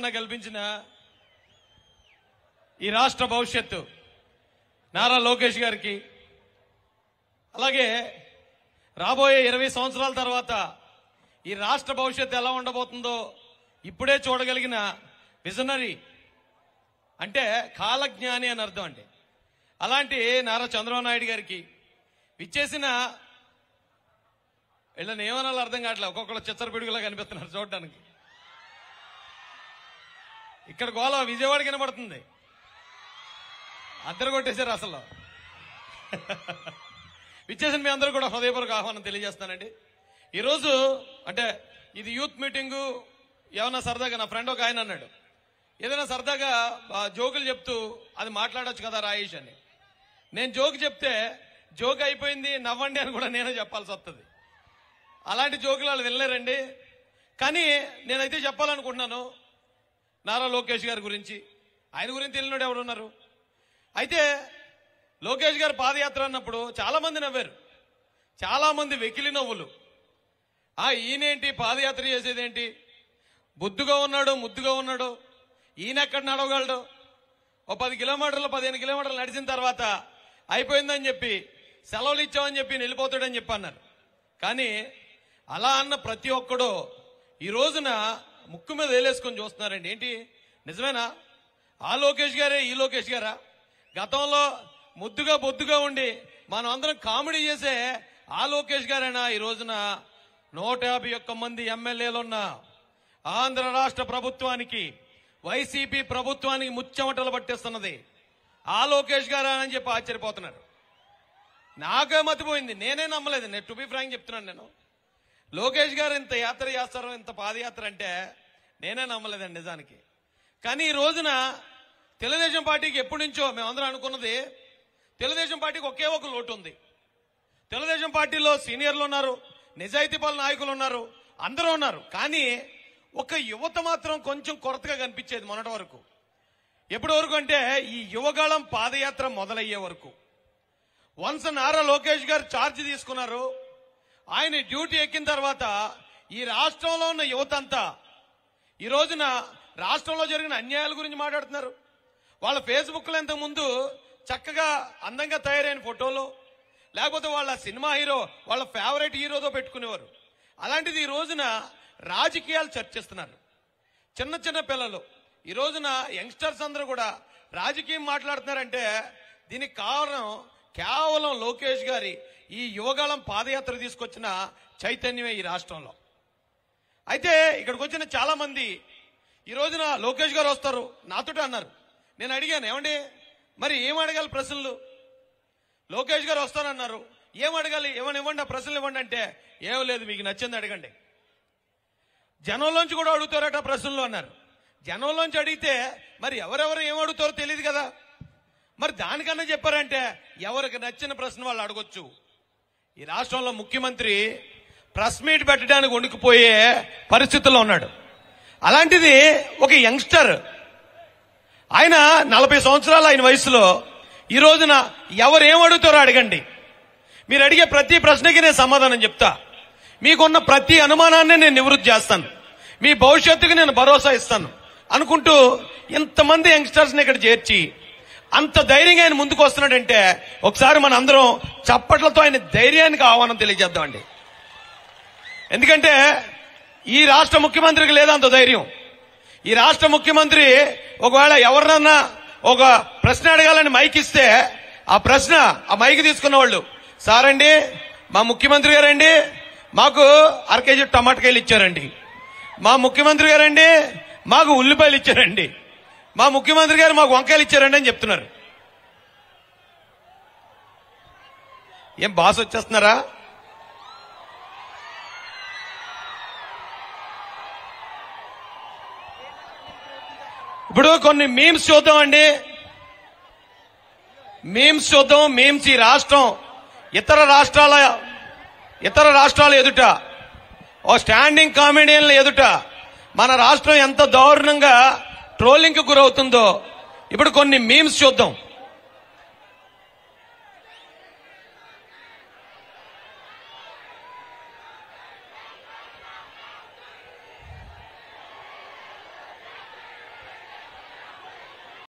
పాలన కల్పించిన ఈ రాష్ట్ర భవిష్యత్తు నారా లోకేష్ గారికి అలాగే రాబోయే ఇరవై సంవత్సరాల తర్వాత ఈ రాష్ట్ర భవిష్యత్తు ఎలా ఉండబోతుందో ఇప్పుడే చూడగలిగిన విజనరీ అంటే కాలజ్ఞాని అని అర్థం అండి అలాంటి నారా చంద్రబాబు నాయుడు గారికి విచ్చేసిన వీళ్ళని ఏమనాలో అర్థం కావట్లేదు ఒక్కొక్కరు చిచ్చర పిడుగులా కనిపిస్తున్నారు చూడడానికి ఇక్కడ గోళ విజయవాడ కనబడుతుంది అద్దరు కొట్టేశారు అసలు విచ్చేసిన మీ అందరూ కూడా హృదయపూర్వక ఆహ్వానం తెలియజేస్తానండి ఈరోజు అంటే ఇది యూత్ మీటింగు ఏమన్నా సరదాగా నా ఫ్రెండ్ ఒక ఆయన అన్నాడు ఏదైనా సరదాగా ఆ, జోకులు చెప్తూ అది మాట్లాడొచ్చు కదా రాయేష్ అని నేను జోక్ చెప్తే జోక్ అయిపోయింది నవ్వండి అని కూడా నేనే చెప్పాల్సి వస్తుంది అలాంటి జోకులు వాళ్ళు వినలేరండి కానీ నేనైతే చెప్పాలనుకుంటున్నాను నారా లోకేష్ గారి గురించి ఆయన గురించి తెలియనోడు ఎవరున్నారు అయితే లోకేష్ గారు పాదయాత్ర అన్నప్పుడు చాలా మంది నవ్వారు చాలా మంది వెకిలి నవ్వులు ఆ ఈయనేంటి పాదయాత్ర చేసేదేంటి బుద్దుగా ఉన్నాడు ముద్దుగా ఉన్నాడు ఈయన ఎక్కడ నడవగలడు ఓ పది కిలోమీటర్లు పదిహేను కిలోమీటర్లు నడిచిన తర్వాత అయిపోయిందని చెప్పి సెలవులు ఇచ్చామని చెప్పి ఈయన వెళ్ళిపోతాడని చెప్పి అన్నారు కానీ అలా అన్న ప్రతి ఒక్కడు ఈ రోజున ముక్కు మీద వేలేసుకొని చూస్తున్నారండి ఏంటి నిజమేనా ఆ లోకేష్ గారే ఈ లోకేష్ గారా గతంలో ముద్దుగా బొద్దుగా ఉండి మనం అందరం కామెడీ చేసే ఆ లోకేష్ గారేనా ఈ రోజున నూట యాభై ఒక్క మంది ఎమ్మెల్యేలున్న ఆంధ్ర రాష్ట్ర ప్రభుత్వానికి వైసీపీ ప్రభుత్వానికి ముచ్చెమటలు పట్టిస్తున్నది ఆ లోకేష్ గారా అని చెప్పి ఆశ్చర్యపోతున్నారు నాకే మతిపోయింది నేనే నమ్మలేదు నేను టు బి ఫ్రాంక్ చెప్తున్నాను నేను లోకేష్ గారు ఇంత యాత్ర చేస్తారు ఇంత పాదయాత్ర అంటే నేనే నమ్మలేదండి నిజానికి కానీ ఈ రోజున తెలుగుదేశం పార్టీకి ఎప్పటి నుంచో మేమందరం అనుకున్నది తెలుగుదేశం పార్టీకి ఒకే ఒక లోటు ఉంది తెలుగుదేశం పార్టీలో సీనియర్లు ఉన్నారు నిజాయితీ పాల నాయకులు ఉన్నారు అందరూ ఉన్నారు కానీ ఒక యువత మాత్రం కొంచెం కొరతగా కనిపించేది మొన్నటి వరకు ఎప్పటి వరకు అంటే ఈ యువగాళం పాదయాత్ర మొదలయ్యే వరకు వన్స్ నారా లోకేష్ గారు ఛార్జ్ తీసుకున్నారు ఆయన డ్యూటీ ఎక్కిన తర్వాత ఈ రాష్ట్రంలో ఉన్న యువత అంతా ఈ రోజున రాష్ట్రంలో జరిగిన అన్యాయాల గురించి మాట్లాడుతున్నారు వాళ్ళ ఫేస్బుక్ లో ఇంతకు ముందు చక్కగా అందంగా తయారైన ఫోటోలు లేకపోతే వాళ్ళ సినిమా హీరో వాళ్ళ ఫేవరెట్ హీరోతో పెట్టుకునేవారు అలాంటిది ఈ రోజున రాజకీయాలు చర్చిస్తున్నారు చిన్న చిన్న పిల్లలు ఈ రోజున యంగ్స్టర్స్ అందరూ కూడా రాజకీయం మాట్లాడుతున్నారంటే దీనికి కారణం కేవలం లోకేష్ గారి ఈ యువగాళం పాదయాత్ర తీసుకొచ్చిన చైతన్యమే ఈ రాష్ట్రంలో అయితే ఇక్కడికి వచ్చిన చాలా మంది ఈ రోజున లోకేష్ గారు వస్తారు నాతోటి అన్నారు నేను అడిగాను ఏమండి మరి ఏం అడగాలి ప్రశ్నలు లోకేష్ గారు వస్తానన్నారు ఏం అడగాలి ఏమని ఇవ్వండి ఆ ప్రశ్నలు ఇవ్వండి అంటే ఏం లేదు మీకు నచ్చింది అడగండి జనంలోంచి కూడా అడుగుతారట ప్రశ్నలు అన్నారు జనంలోంచి అడిగితే మరి ఎవరెవరు ఏం అడుగుతారో తెలియదు కదా మరి దానికన్నా చెప్పారంటే ఎవరికి నచ్చిన ప్రశ్న వాళ్ళు అడగొచ్చు ఈ రాష్ట్రంలో ముఖ్యమంత్రి ప్రెస్ మీట్ పెట్టడానికి వణుకుపోయే పరిస్థితుల్లో ఉన్నాడు అలాంటిది ఒక యంగ్స్టర్ ఆయన నలభై సంవత్సరాలు ఆయన వయసులో ఈ రోజున ఎవరు ఏం అడుగుతారో అడగండి మీరు అడిగే ప్రతి ప్రశ్నకి నేను సమాధానం చెప్తా మీకున్న ప్రతి అనుమానాన్ని నేను నివృత్తి చేస్తాను మీ భవిష్యత్తుకి నేను భరోసా ఇస్తాను అనుకుంటూ ఇంతమంది యంగ్స్టర్స్ ని ఇక్కడ చేర్చి అంత ధైర్యంగా ఆయన ముందుకు వస్తున్నాడంటే ఒకసారి మన అందరం చప్పట్లతో ఆయన ధైర్యానికి ఆహ్వానం తెలియజేద్దామండి ఎందుకంటే ఈ రాష్ట్ర ముఖ్యమంత్రికి లేదా అంత ధైర్యం ఈ రాష్ట్ర ముఖ్యమంత్రి ఒకవేళ ఎవరినన్నా ఒక ప్రశ్న అడగాలని మైక్ ఇస్తే ఆ ప్రశ్న ఆ మైక్ తీసుకున్న వాళ్ళు సార్ అండి మా ముఖ్యమంత్రి గారండి మాకు అర కేజీ టమాటకాయలు ఇచ్చారండి మా ముఖ్యమంత్రి గారండి మాకు ఉల్లిపాయలు ఇచ్చారండి మా ముఖ్యమంత్రి గారు మాకు వంకాయలు ఇచ్చారండి అని చెప్తున్నారు ఏం బాస్ వచ్చేస్తున్నారా ఇప్పుడు కొన్ని మీమ్స్ చూద్దామండి మీమ్స్ చూద్దాం మీమ్స్ ఈ రాష్ట్రం ఇతర రాష్ట్రాల ఇతర రాష్ట్రాల ఎదుట ఓ స్టాండింగ్ కామెడియన్ల ఎదుట మన రాష్ట్రం ఎంత దారుణంగా ట్రోలింగ్ కు గురవుతుందో ఇప్పుడు కొన్ని మీమ్స్ చూద్దాం